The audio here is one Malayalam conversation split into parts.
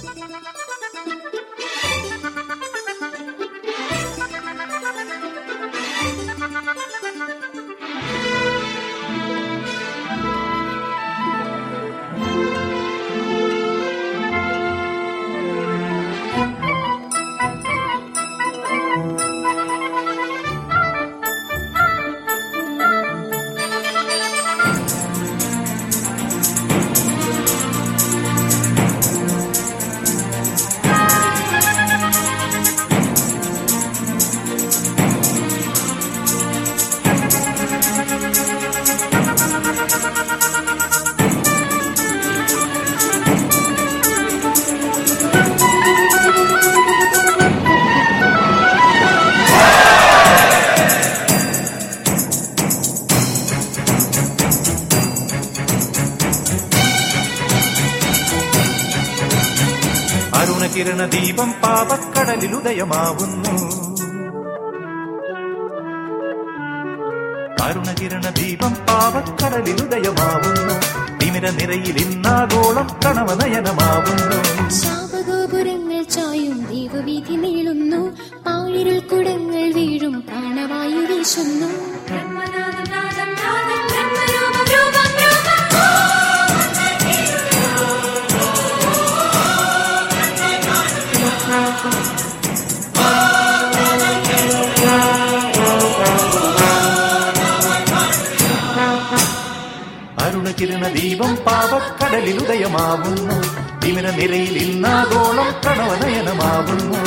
അരുണകിരണ ദീപം പാപക്കടലിലുദയമാവുന്നു അരുണകിരണ ദീപം പാപക്കടലിലുദയമാവുന്നു തിമിര നിരയിൽ ഇന്നാഗോളം കണവനയനമാവുന്നു ശാപഗോപുരങ്ങൾ ചായും ദൈവവീതി നീളുന്നു പാഴിരുൾ കുടങ്ങൾ വീഴും പ്രാണവായു വീശുന്നു അരുണകിരണ ദീപം പാപക്കടലിലുദയമാവുന്നു തിമിര നിരയിൽ ഇന്നാഗോളം കണവനയനമാവുന്നു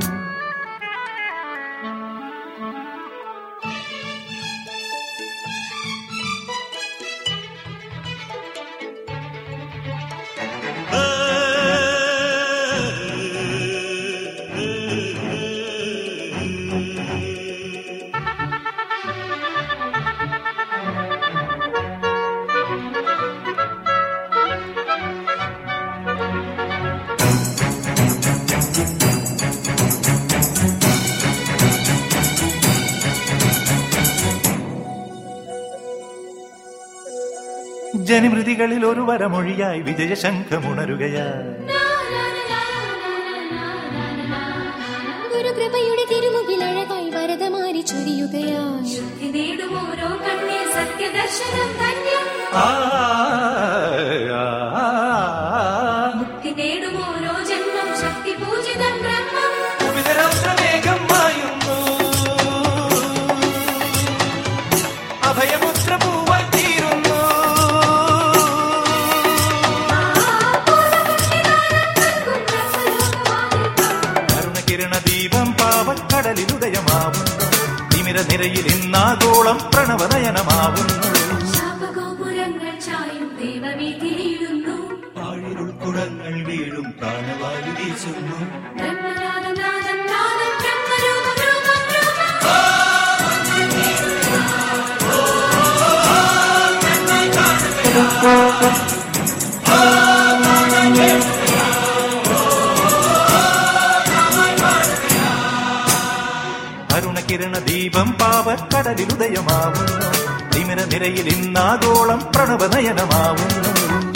ജനിമൃതികളിൽ ഒരു വരമൊഴിയായി വിജയശംഖമുണരുകയായി ഗുരുകൃപയുടെ തിരുമുകിൽ അഴകായി വരദമാരി ചൊരിയുകയായി നേടുമോരോ കണ്ണിൽ സത്യദർശനം ധന്യം ആ, ആ, ആ, മുക്തി നേടുമോരോ ജന്മം ശക്തി പൂജിതം ബ്രഹ്മം വിതരാഷ്ട്രമേഘം മായുന്നു അഭയമുദ്ര പൂവായി തീരുന്നു കരുണകിരണ ദീപം പാവക്കടലിലുദയമാവുന്നു തിമിര നിരയിൽ ഇന്നാഗോളം പ്രണവനയനമാവുന്നു ശാപഗോപുരങ്ങൾ ചായും ദേവവീതിയിടുന്നു ആഴിരുൾക്കുടങ്ങൾ വീഴും പ്രാണവായു വീശുന്നു ബ്രഹ്മനാദം നാദം നാദം ബ്രഹ്മരൂപം രൂപം രൂപം അരുണകിരണ ദീപം പാവക്കടലിലുദയമാവുന്നു തിമിര നിരയിൽ ഇന്നാഗോളം പ്രണവനയനമാവുന്നു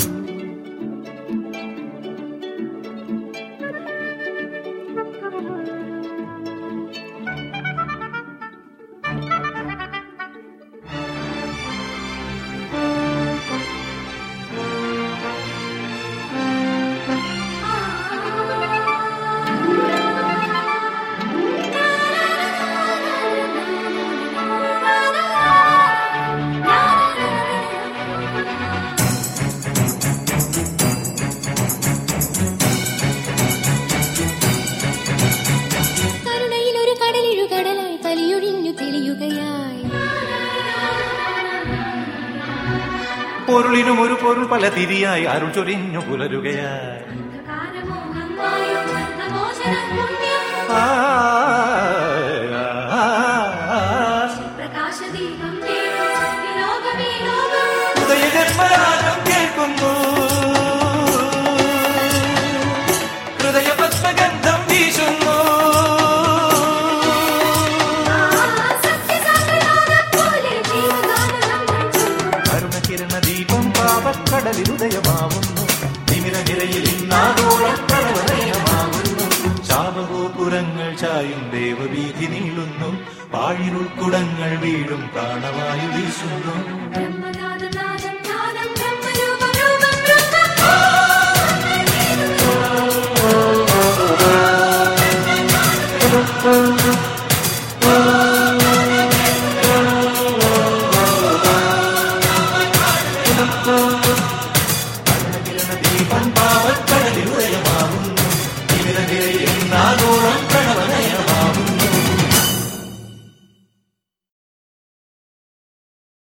കരുണയിൽ ഒരു കടലിഴു കടലായി കലിയൊഴിഞ്ഞു തെളിയുകയായി പൊരുളിനും ഒരു പൊരുൾ പല തിരിയായി അരുൾ ചൊരിഞ്ഞു പുലരുകയായി അന്ധകാരമോഹം മായും നന്ദമോചനം പുണ്യം ആ, ആ, ആ, പ്രകാശദീപം നേടും സത്യലോകമേ ലോകം ഹൃദയജന്മരാഗം കേൾക്കുന്നു ഹൃദയപത്മഗന്ധം വീശുന്നു സത്യസാഗരനാദപ്പോലെ ജീവഗാനം നമ്മൾ ചൊല്ലും. കരുണകിരണ ദീപം പാവക്കടലിലുദയമാവുന്നു തിമിര നിരയിൽ ഇന്നാഗോളം പ്രണവനയനമാവുന്നു താപഗോപുരങ്ങൾ ചായും ദേവവീഥി നീളുന്നു പാഴിരുൾക്കുടങ്ങൾ വീഴും പ്രാണവായു വീശുന്നു ബ്രഹ്മ